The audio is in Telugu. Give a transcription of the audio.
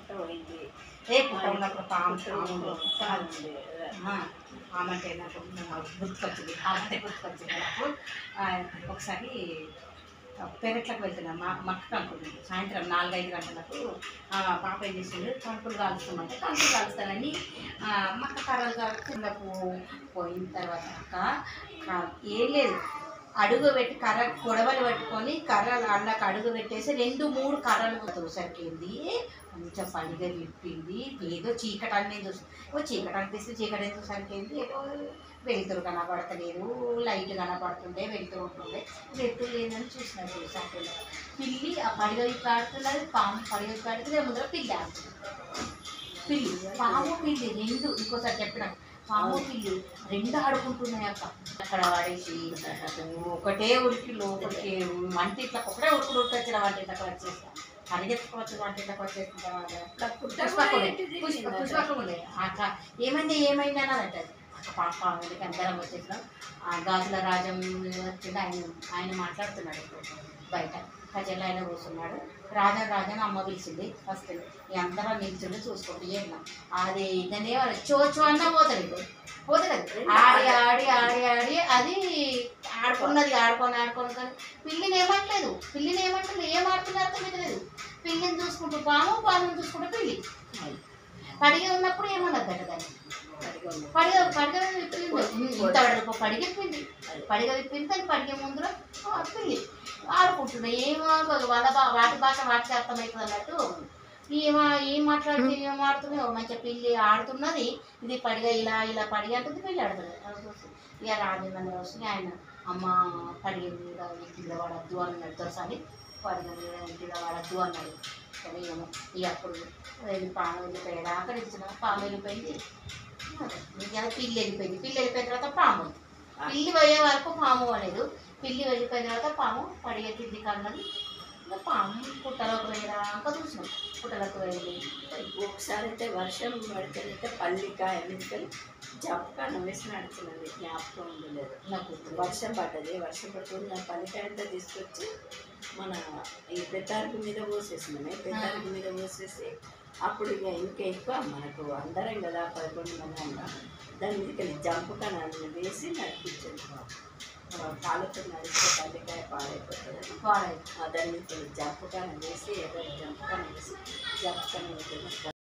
పోయింది ఏ పుట్ట ఉన్నప్పుడు పాము పాము పాము ఉంది. ఆ, పాము అంటే నాకు గుర్తుకొచ్చింది పాము అంటే గుర్తుకొచ్చింది నాకు ఆ, ఒకసారి పెరట్లకు వెళ్తున్నాం మా మక్క కనుక్కుంటుంది సాయంత్రం నాలుగైదు గంటలకు ఆ, పాప ఏం చేసిండు కనుపులు కాలుస్తామంటే కనుపులు కాలుస్తానని ఆ, మక్క కర్రలు కాలుతున్నకు పోయిన తర్వాత అక్క క- ఏం లేదు అడుగు పెట్టి కర్ర కొడవలు పట్టుకొని కర్రలు అళ్ళకి అడుగు పెట్టేసి రెండు మూడు కర్రలు సరికింది కొంచెం పనిగా విప్పింది ఏదో చీకటి అనేది చూసి ఓ చీకటి అనిపిస్తే చీకటి ఎందుకు సరిపోయింది ఏదో వెలుతురు కనపడతలేదు లైట్ కనపడుతుండే వెలుతురు ఉంటుండే వెలుతురు లేదని చూసిన చూసాక పిల్లి ఆ పడిగ విప్పాడుతున్నది పాము పడిగ విప్పాడుతుంది ముందర పిల్లి ఆడుతుంది పిల్లి పాము పిల్లి రెండు ఇంకోసారి చెప్పిన పాము పిల్లి రెండు ఆడుకుంటున్నాయి అక్క అక్కడ పడేసి ఒకటే ఉరికి లోపలికి వంట ఇట్లా ఒకటే ఉరికి ఉరికి వచ్చిన వంట ఇట్లా వచ్చేస్తా పరిగెత్తుకోవచ్చు వంట ఇట్లా వచ్చేసిన అట్లా పుట్ట పుష్పకు కూడా ఉండే. ఏంటిది పుష్ప చిన్నది? పుష్పకు ఉండే. అక్క ఏమైంది ఏమైంది అని అంటది అక్క పాప వీళ్ళకి అందరం వచ్చేసినాం ఆ గాజుల రాజం వచ్చిండు ఆయన ఆయన మాట్లాడుతున్నాడు ఇప్పుడు బయట ప్రజలు ఆయన కూర్చున్నాడు రాజా రాజన్ అమ్మ పిలిచింది ఫస్ట్ ఈ అందరం నిల్చుండి చూసుకుంటూ ఏమన్నా అది దాన్ని చోచు అన్న పోతుంది ఇప్పుడు పోతుంది ఆడి ఆడి ఆడి ఆడి అది ఆడుకున్నది ఆడుకొని ఆడుకొని కానీ పిల్లిని ఏమంటలేదు పిల్లిని ఏమంటలేదు ఏం ఆడుతున్నారు అర్థమైతే పిల్లిని చూసుకుంటూ పాము పాముని చూసుకుంటూ పిల్లి పడిగ ఉన్నప్పుడు ఏమన్నదట దాన్ని పడిగా ఉంది. పడిగ పడిగ విప్పింది ఇంత వరకు పడిగ విప్పింది పడిగ విప్పింది దాని పడిగ ముందులో ఆ పిల్లి ఆడుకుంటున్నాయి ఏమో వాళ్ళ బా- వాటి భాష వాటికి అర్థమవుతుంది అన్నట్టు ఏమో ఏం మాట్లాడుతుంది ఏం ఆడుతుంది మంచిగా పిల్లి ఆడుతున్నది ఇది పడిగ ఇలా ఇలా పడిగ అంటుంది పిల్లి ఆడుతుంది ఇక రాజేంద్ర వస్తుంది ఆయన అమ్మ పడిగ మీద ఇంటిలో వాడద్దు అన్నాడు దోసారి పడిగ మీద ఇంటిలో వాడద్దు అన్నాడు కానీ ఏమో ఇక అప్పుడు వెళ్ళి పాము వెళ్ళిపోయాడు అక్కడ ఇచ్చిన పాము వెళ్ళిపోయింది ఇక పిల్లి వెళ్ళిపోయింది పిల్లి వెళ్ళిపోయిన తర్వాత పాము పిల్లి పోయే వరకు పాము అనేది పిల్లి వెళ్ళిపోయిన తర్వాత పాము పడిగ కింది కన్నది ఇంకా పాము పుట్టలోకి పోయేదాకా చూసినాం పుట్టలోకి పోయింది ఒకసారి అయితే వర్షం పడితే పల్లికాయ ఎన్నికలు జప్పకాయ వేసి నడిచినది జ్ఞాపకం ఉండలేదు నాకు గుర్తు వర్షం పడ్డది వర్షం పడుతుంది నా పల్లికాయ అంతా తీసుకొచ్చి మన ఈ పెద్దారికి మీద పోసేసినామే పెద్దారికి మీద పోసేసి అప్పుడు ఇక ఇంకా ఎక్కువ మనకు అందరం కదా పదకొండు మంది అన్నాం దాని మీదకి జంపకాయ వేసి నడిపించండి కాలుతో నడిస్తే పల్లికాయ పాడైపోతుంది పాడైంది దాని మీద జంపకాయ వేసి ఏదో జంపకాయ వేసి జంపకాయ